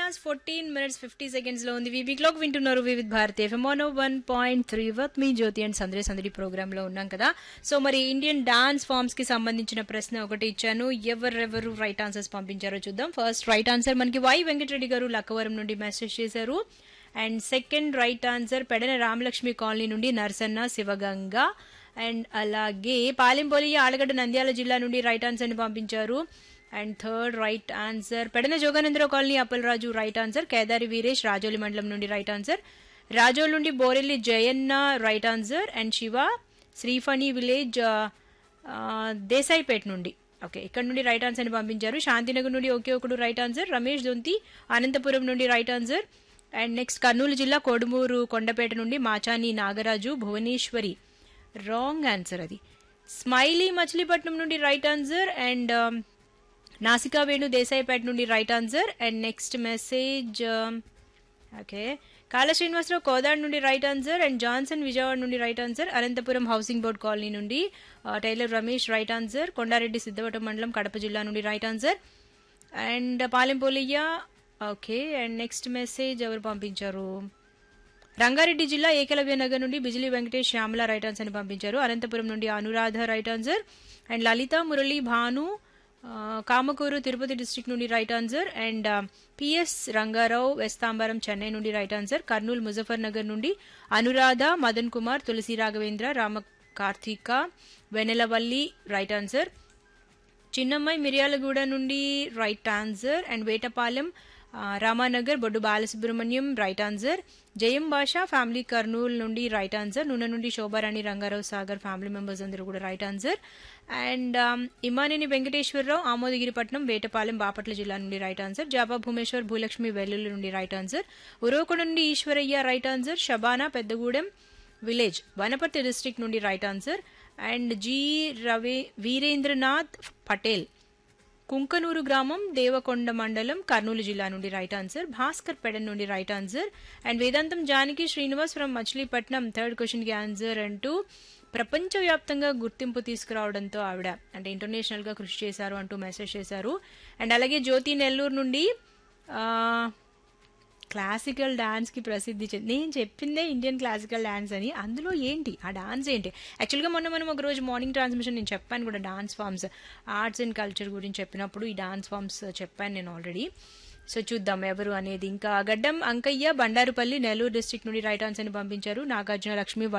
hours fourteen minutes fifty seconds లో ఉంది week లోకి వింటున్నారు వివిధ్ భారతి ఎఫ్ఎంఓనో one point three with me Jyothi and సందడి సందడి ప్రోగ్రామ్ లో ఉన్నాం కదా సో మరి ఇండియన్ డాన్స్ ఫార్మ్స్ కి సంబంధించిన ప్రశ్న ఒకటి ఇచ్చాను ఎవరెవరు రైట్ ఆన్సర్స్ పంపించారో చూద్దాం ఫస్ట్ రైట్ ఆన్సర్ మనకి వై వెంకటరెడ్డి గారు లక్కవరం నుండి మెసేజ్ చేశారు and second right answer Pedana Ramalakshmi colony నుండి నర్సన్న శివగంగ అండ్ అలాగే పాలెంపొలి ఆలగడ్డ నంద్యాల జిల్లా నుండి రైట్ ఆన్సర్ ని పంపించారు and third right answer Pedana Joganandarao colony Appalaraju right answer Kedari Veeresh Rajoli మండలం నుండి రైట్ ఆన్సర్ రాజోల్ నుండి Borelli Jayanna right answer and Siva Sriphani village Desaipeta నుండి ఓకే ఇక్కడ నుండి రైట్ ఆన్సర్ ని పంపించారు శాంతినగర్ నుండి ఒకే ఒకడు రైట్ ఆన్సర్ రమేష్ దొంతి అనంతపురం నుండి right answer and next Kurnool జిల్లా కోడుమూరు కొండపేట నుండి మాచాని నాగరాజు భువనేశ్వరి రాంగ్ ఆన్సర్ అది స్మైలీ మచిలీపట్నం నుండి right answer and Nasika Venu Desaipeta నుండి right answer and next message okay Kala Srinivasarao Kodad నుండి right answer and Johnson Vijayawada నుండి right answer Anantapuram housing board colony నుండి tailor Ramesh right answer Kondareddy Siddhavatam మండలం కడప జిల్లా నుండి right answer and Palempoliyya okay and next message ఎవరు పంపించారు రంగారెడ్డి జిల్లా ఏకలవ్య నగర్ నుండి బిజిలీ వెంకటేష్ శ్యామల రైట్ ఆన్సర్ ని పంపించారు అనంతపురం నుండి Anuradha right answer and Lalitha Murali Bhanu Kamakuru Tirupati district నుండి right answer and P S Rangarao Vestambaram Chennai నుండి రైట్ ఆన్సర్ కర్నూలు ముజఫర్ నగర్ నుండి అనురాధ మదన్ కుమార్ తులసి రాఘవేంద్ర రామ కార్తీక వెనెలవల్లి రైట్ ఆన్సర్ చిన్నమ్మాయి మిర్యాలగూడ నుండి right answer and Vetapalem Ramanagar Boddu Balasubrahmanyam right answer జయం భాష ఫ్యామిలీ కర్నూల్ నుండి రైట్ ఆన్సర్ నూనె నుండి శోభారాణి రంగారావు సాగర్ ఫ్యామిలీ మెంబర్స్ అందరూ కూడా right answer and Imaneni Venkateswararao Amodagiripatnam Vetapalem Bapatla జిల్లా నుండి రైట్ ఆన్సర్ జాబా భూమేశ్వర్ భూలక్ష్మి వెల్లుల్లి నుండి రైట్ ఆన్సర్ ఉరవకొండ నుండి Eswarayya right answer Shabana Peddagudem village Wanaparthy district నుండి right answer and G Ravi Veerendranath Patel Kunkanur గ్రామం దేవకొండ మండలం కర్నూలు జిల్లా నుండి రైట్ ఆన్సర్ భాస్కర్ పెడన్ నుండి right answer and Vedantam Janaki Srinivas from Machilipatnam third question కి ఆన్సర్ అంటూ ప్రపంచవ్యాప్తంగా గుర్తింపు తీసుకురావడంతో ఆవిడ అంటే ఇంటర్నేషనల్ గా కృషి చేశారు అంటూ మెసేజ్ చేశారు అండ్ అలాగే జ్యోతి నెల్లూరు నుండి క్లాసికల్ డాన్స్ కి ప్రసిద్ధి చెంది నేను చెప్పిందే ఇండియన్ క్లాసికల్ డాన్స్ అని అందులో ఏంటి ఆ డాన్స్ ఏంటి యాక్చువల్గా మొన్న మనం ఒక రోజు మార్నింగ్ ట్రాన్స్మిషన్ నేను చెప్పాను కూడా dance forms arts and culture గురించి చెప్పినప్పుడు ఈ డాన్స్ ఫామ్స్ చెప్పాను నేను ఆల్రెడీ సో చూద్దాం ఎవరు అనేది ఇంకా గడ్డం అంకయ్య బండారుపల్లి నెల్లూరు డిస్ట్రిక్ట్ నుండి రైట్ ఆన్సర్ ని పంపించారు నాగార్జున లక్ష్మి